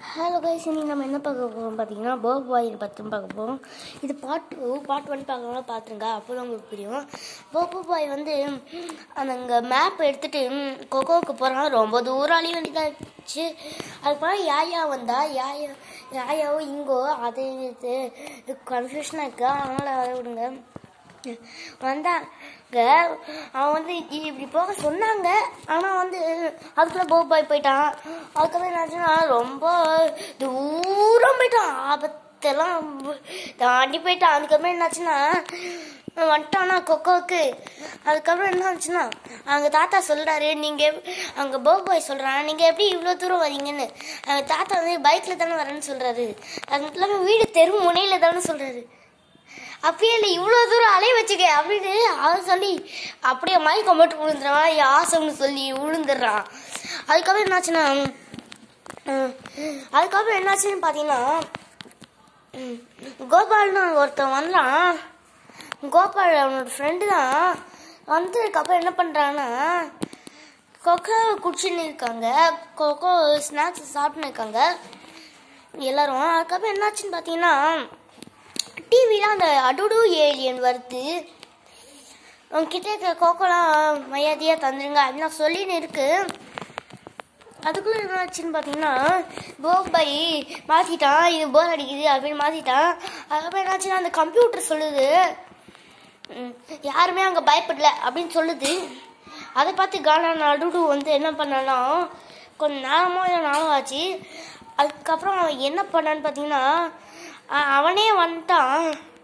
Hello guys இன்னைக்கு நம்ம என்ன பார்க்க போகிறோம் பார்த்தீங்கன்னா போப் பாய் பற்றி பார்க்க போகிறோம் இது பார்ட் டூ பார்ட் ஒன் பார்க்கலாம் பார்த்துருங்க அப்போ தான் உங்களுக்கு புரியும் போப்போ பாய் வந்து அந்த அங்கே மேப் எடுத்துகிட்டு கொக்கோவுக்கு போகிறான் ரொம்ப தூரம் அழி வேண்டியதாச்சு அதுக்கப்புறம் யாயா வந்தா யாயா யாயாவோ இங்கோ அது இது கன்ஃபியூஷனாக இருக்கு அதனால் அதை விடுங்க வந்தாங்க அவன் வந்து இ- இப்படி போக சொன்னாங்க ஆனால் வந்து அதுக்குள்ளே போப் பாய் போயிட்டான் அதுக்கப்புறம் என்னாச்சுன்னா ரொம்ப தூரம் போயிட்டான் ஆபத்தெல்லாம் தாண்டி போயிட்டான் அதுக்கப்புறம் என்னாச்சுன்னா வந்துட்டானா கொக்கோவுக்கு அதுக்கப்புறம் என்ன ஆச்சுன்னா அவங்க தாத்தா சொல்கிறாரு நீங்கள் அங்கே போப் பாய் சொல்கிறான் நீங்கள் எப்படி இவ்வளோ தூரம் வரீங்கன்னு அவங்க தாத்தா வந்து பைக்கில் தானே வரேன்னு சொல்கிறாரு அது மட்டும் இல்லாமல் வீடு தெரு முனையில் தானே சொல்கிறாரு அப்படியே இல்லை இவ்வளோ தூரம் அலைய வச்சுக்க அப்படின்னு அவன் சொல்லி அப்படியே மயக்கம் மட்டும் விழுந்துறான் யாசம்னு சொல்லி விழுந்துடுறான் அதுக்கப்புறம் என்னாச்சுன்னா ம், அதுக்கப்புறம் என்னாச்சுன்னு பார்த்தீங்கன்னா ம், கோபால்னு ஒருத்தன் வந்தான் கோபால் அவனோட ஃப்ரெண்டு தான் வந்ததுக்கப்புறம் என்ன பண்ணுறான்னா கொக்கோ குடிச்சுன்னு இருக்காங்க கொக்கோ ஸ்நாக்ஸ் சாப்பிட்டுன்னு இருக்காங்க எல்லாரும் அதுக்கப்புறம் என்னாச்சுன்னு பார்த்தீங்கன்னா டிவியில் அந்த அடுடு ஏலியன் வருது உங்ககிட்ட இருக்க கோக்கோலாம் மரியாதையாக தந்துருங்க அப்படின்னு சொல்லின்னு இருக்கு அதுக்குள்ளே என்னாச்சுன்னு பார்த்தீங்கன்னா போபாய் மாற்றிட்டான் இது போர் அடிக்குது அப்படின்னு மாற்றிட்டான் அதுக்கப்புறம் என்னாச்சுன்னா அந்த கம்ப்யூட்டர் சொல்லுது ம், யாருமே அங்கே பயப்படல அப்படின்னு சொல்லுது அதை பார்த்து கானா நடுடு வந்து என்ன பண்ணானா கொஞ்ச நேரமோ இல்லை நாளும் ஆச்சு அதுக்கப்புறம் அவன் என்ன பண்ணான்னு பார்த்தீங்கன்னா அ- அவனே வந்துட்டான்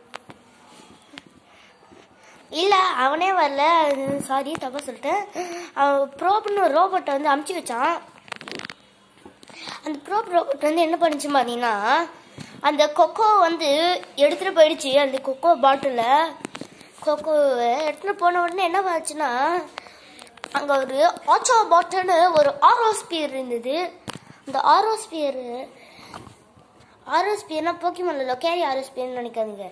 இல்லை அவனே வரல சாரி தப்பா சொல்லிட்டேன் அவன் ப்ரோப்னு ஒரு ரோபோட்டை வந்து அமுச்சு வச்சான் அந்த ப்ரோப் ரோபோட் வந்து என்ன பண்ணுச்சு பார்த்தீங்கன்னா அந்த கொக்கோ வந்து எடுத்துகிட்டு போயிடுச்சு அந்த கொக்கோ பாட்டிலில் கொக்கோவை எடுத்துகிட்டு போன உடனே என்ன ஆச்சுன்னா அங்கே ஒரு ஆச்சோ பாட்டுன்னு ஒரு ஆரோஸ்பியர் இருந்தது அந்த ஆரோஸ்பியர் ஆரோஸ்பியர்னா போக்கிமன்ல லொக்கேரி ஆரோஸ்பியர்னு நினைக்காதீங்க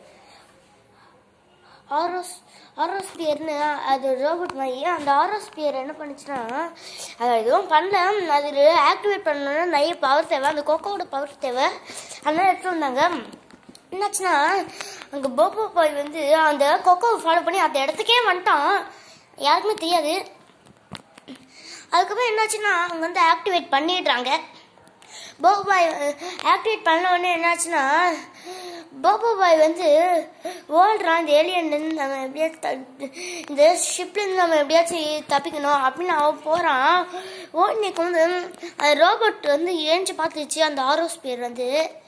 ஆரோஸ் ஆரோஸ்பியர்னு அது ரோபோட் மாதிரி அந்த ஆரோஸ்பியர் என்ன பண்ணுச்சுன்னா அது எதுவும் பண்ணல அது ஆக்டிவேட் பண்ணணும்னா நிறைய பவர் தேவை அந்த கொக்கோட பவர் தேவை அதனால எடுத்துட்டு வந்தாங்க என்னாச்சுன்னா அங்கே போப்போ பாய் வந்து அந்த கொக்கோவை ஃபாலோ பண்ணி அந்த இடத்துக்கே வந்துட்டான் யாருக்குமே தெரியாது அதுக்கப்புறம் என்னாச்சுன்னா அவங்க வந்து ஆக்டிவேட் பண்ணிடுறாங்க போபோ பாய் ஆக்டிவேட் பண்ண உடனே என்னாச்சுன்னா போபோ பாய் வந்து ஓடுறான் இந்த ஏலியன்லேருந்து நம்ம எப்படியாச்சும் த- இந்த ஷிப்லேருந்து நம்ம எப்படியாச்சும் தப்பிக்கணும் அப்படின்னு அவன் போகிறான் ஓடினிக்கு வந்து அந்த ரோபோட் வந்து ஏஞ்சி பார்த்துச்சு அந்த ஆரோஸ்பியர் வந்து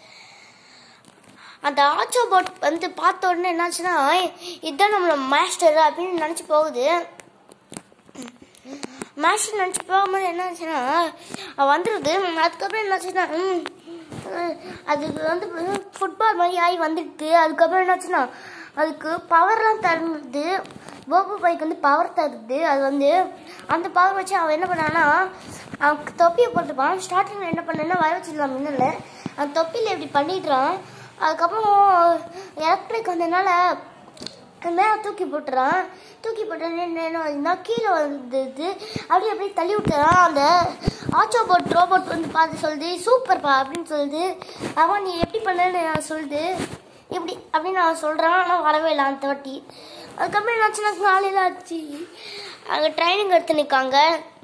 அந்த ஆச்சோ போட் வந்து பார்த்த உடனே என்னாச்சுன்னா இதுதான் நம்மளோட மாஸ்டர் அப்படின்னு நினச்சி போகுது மாஸ்டர் நினச்சி போகும்போது என்ன ஆச்சுன்னா அவன் வந்துடுது அதுக்கப்புறம் என்னாச்சுன்னா ம், அஹ், அதுக்கு வந்து ஃபுட்பால் மாதிரி ஆகி வந்துடுது அதுக்கப்புறம் என்னாச்சுன்னா அதுக்கு பவர்லாம் தருது போபோ பைக்கு வந்து பவர் தருது அது வந்து அந்த பவர் வச்சு அவன் என்ன பண்ணான்னா அவன் தொப்பியை போட்டுப்பான் ஸ்டார்டிங்கில் என்ன பண்ணேன்னா வர வச்சிடலாம் மின்னல அந்த தொப்பியில் இப்படி பண்ணிடுறான் அதுக்கப்புறம் எலக்ட்ரிக் வந்ததுனால மேலே தூக்கி போட்டுறான் தூக்கி போட்டு என்ன கீழே வந்துது அப்படியே அப்படியே தள்ளி விட்டுறான் அந்த ஆச்சோ போட் ரோபோட் வந்து பார்த்து சொல்லுது சூப்பர்ப்பா அப்படின்னு சொல்லுது அவன் நீ எப்படி பண்ணன்னு நான் சொல்லுது இப்படி அப்படின்னு அவன் சொல்கிறான் ஆனால் வரவே இல்லை அந்த வாட்டி அதுக்கப்புறம் என்னாச்சுன்னா காலையில் ஆச்சு அங்கே ட்ரைனிங் எடுத்து நிற்காங்க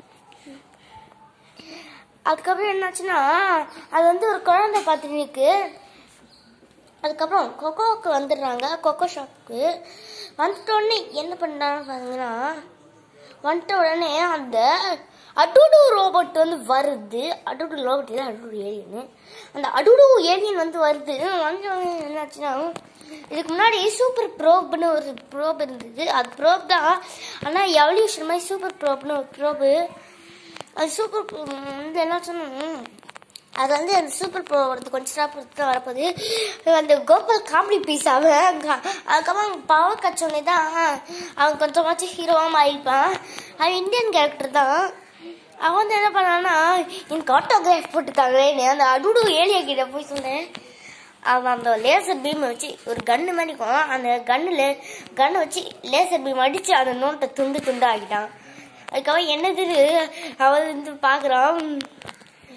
அதுக்கப்புறம் என்னாச்சுன்னா அது வந்து ஒரு குழந்தை பார்த்துட்டு நிற்கு அதுக்கப்புறம் கொக்கோவுக்கு வந்துடுறாங்க கொக்கோ ஷாப்புக்கு வந்துட்ட உடனே என்ன பண்ணுறாங்க பாருங்கன்னா வந்துட்ட உடனே அந்த அடுடு ரோபோட் வந்து வருது அடுடு ரோபோட் இல்லை அடுடு ஏலியன் அந்த அடுடு ஏலியன் வந்து வருது வந்த உடனே என்னாச்சுன்னா இதுக்கு முன்னாடி சூப்பர் ப்ரோப்னு ஒரு ப்ரோப் இருந்தது அது ப்ரோப் தான் ஆனால் எவல்யூஷன் மாதிரி சூப்பர் ப்ரோப்னு ஒரு ப்ரோபு அது சூப்பர் ப்ரோ வந்து என்ன சொன்னோம் அது வந்து அந்த சூப்பர் ப்ரோ வரது கொஞ்ச நேரம் பொறுத்து தான் வரப்போகுது அந்த கோபால் காமெடி பீஸ் அவன் அங்க- அதுக்கப்புறம் அவன் பவர் கச்சோடனே தான் அவன் கொஞ்சமாச்சும் ஹீரோவாக மாறிப்பான் அவன் இந்தியன் கேரக்டர் தான் அவன் வந்து என்ன பண்ணான்னா எனக்கு ஆட்டோகிராஃப் போட்டுத்தாங்களேன்னு அந்த அடுடு ஏலியா கிட்ட போய் சொன்னேன் அவன் அந்த லேசர் பீம் வச்சு ஒரு கன்று மாதிரி இருக்கும் அந்த கன்னில் கன்னை வச்சு லேசர் பீம் அடித்து அந்த நோட்டை துண்டு துண்டு ஆக்கிட்டான் அதுக்கப்புறம் என்னது அவன் வந்து பார்க்குறான்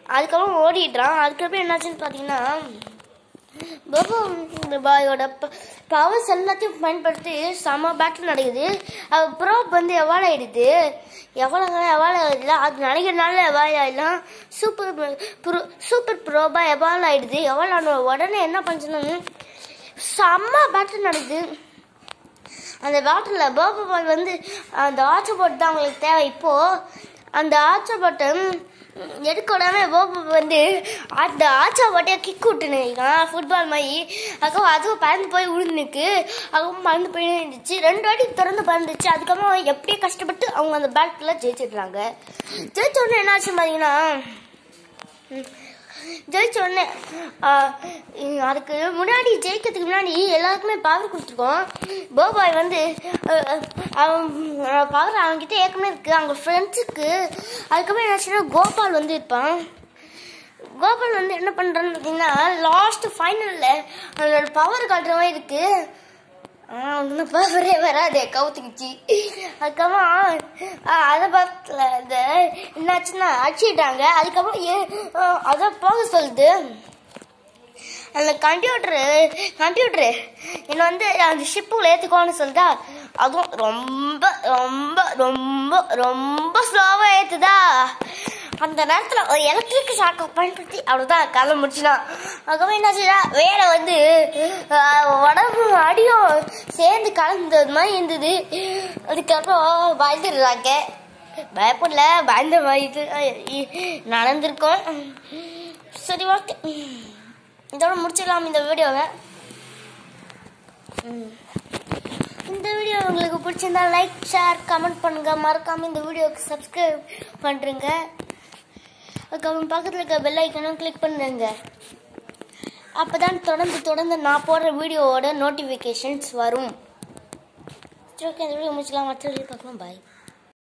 அதுக்கப்புறம் ஓடிடுறான் அதுக்கப்புறம் என்னாச்சுன்னு பார்த்தீங்கன்னா பாபா இந்த பாயோட பவர்ஸ் எல்லாத்தையும் பயன்படுத்தி செம பேட்டில் நடக்குது அது ப்ரோ வந்து எவால் ஆயிடுது எவ்வளோ எவால் ஆகுதுல அது நினைக்கிறனால எவால் ஆயிடலாம் சூப்பர் ப்ரோ சூப்பர் ப்ரோபா எவால் ஆயிடுது எவால் ஆன உடனே என்ன பண்ணுச்சுன்னு செம்ம பேட்டில் நடக்குது அந்த பேட்டில் பாபா பாய் வந்து அந்த ஆச்சர் போட்டு தான் அவங்களுக்கு தேவை இப்போ அந்த ஆச்சர் போட்டை எடுக்க விடாம பாபா வந்து அந்த ஆச்சா போட்டையை கிக் விட்டுனுக்கான் ஃபுட்பால் மாதிரி அதுக்கப்புறம் அதுவும் பறந்து போய் விழுந்துருக்கு அதுவும் பறந்து போய் இருந்துச்சு ரெண்டு வாட்டி திறந்து பறந்துச்சு அதுக்கப்புறம் எப்படியே கஷ்டப்பட்டு அவங்க அந்த பேட்டில் ஜெயிச்சிடுறாங்க ஜெயிச்ச உடனே என்னாச்சு பார்த்தீங்கன்னா ம், ஜெயிச்ச உடனே ஆ, ம், அதுக்கு முன்னாடி ஜெயிக்கிறதுக்கு முன்னாடி எல்லாருக்குமே பவர் கொடுத்துருக்கோம் போபாய் வந்து அஹ், அஹ், அவன் பவர் அவன்கிட்ட ஏற்கனவே இருக்கு அவங்க ஃப்ரெண்ட்ஸுக்கு அதுக்கப்புறம் என்னாச்சுன்னா கோபால் வந்து இருப்பான் கோபால் வந்து என்ன பண்றான்னு பார்த்தீங்கன்னா லாஸ்ட் ஃபைனல்ல அவனோட பவர் காட்டுற மாதிரி இருக்கு ஒன்றும் பவரே வராதே கவுத்துக்குச்சு அதுக்கப்புறம் ஆ, அதை பார்த்துல இந்த என்னாச்சுன்னா அடிச்சிட்டாங்க அதுக்கப்புறம் ஏ- ஆ, அதை போக சொல்லுது அந்த கம்ப்யூட்டரு கம்ப்யூட்டரு என்னை வந்து அந்த ஷிப்புல ஏற்றுக்கோன்னு சொல்லிட்டா அதுவும் ரொம்ப ரொம்ப ரொம்ப ரொம்ப ஸ்லோவாக ஏற்றுதா அந்த நேரத்தில் ஒரு எலக்ட்ரிக் ஷாக்கை பயன்படுத்தி அவ்வளோதான் கதை முடிச்சுதான் அதுக்கப்புறம் என்ன செய்யறா வேலை வந்து ஆஹ், உடம்பு அடியும் சேர்ந்து கலந்தது மாதிரி இருந்தது அதுக்கப்புறம் பயந்துடுறாங்க பயப்படல பயந்த மாதிரி இது, அஹ், நடந்திருக்கோம் சரி ஓகே இதோட முடிச்சிடலாம் இந்த வீடியோவை ம். இந்த வீடியோ உங்களுக்கு பிடிச்சிருந்தா லைக் ஷேர் கமெண்ட் பண்ணுங்க மறக்காம இந்த வீடியோக்கு சப்ஸ்கிரைப் பண்ணுறங்க அதுக்கப்புறம் பக்கத்தில் இருக்க பெல் ஐக்கனும் கிளிக் பண்ணுங்க அப்பதான் தொடர்ந்து தொடர்ந்து நான் போடுற வீடியோவோட நோட்டிஃபிகேஷன்ஸ் வரும் சரி ஓகே இந்த வீடியோ முடிச்சுக்கலாம் மற்ற வீடியோ பார்க்கலாம் பாய்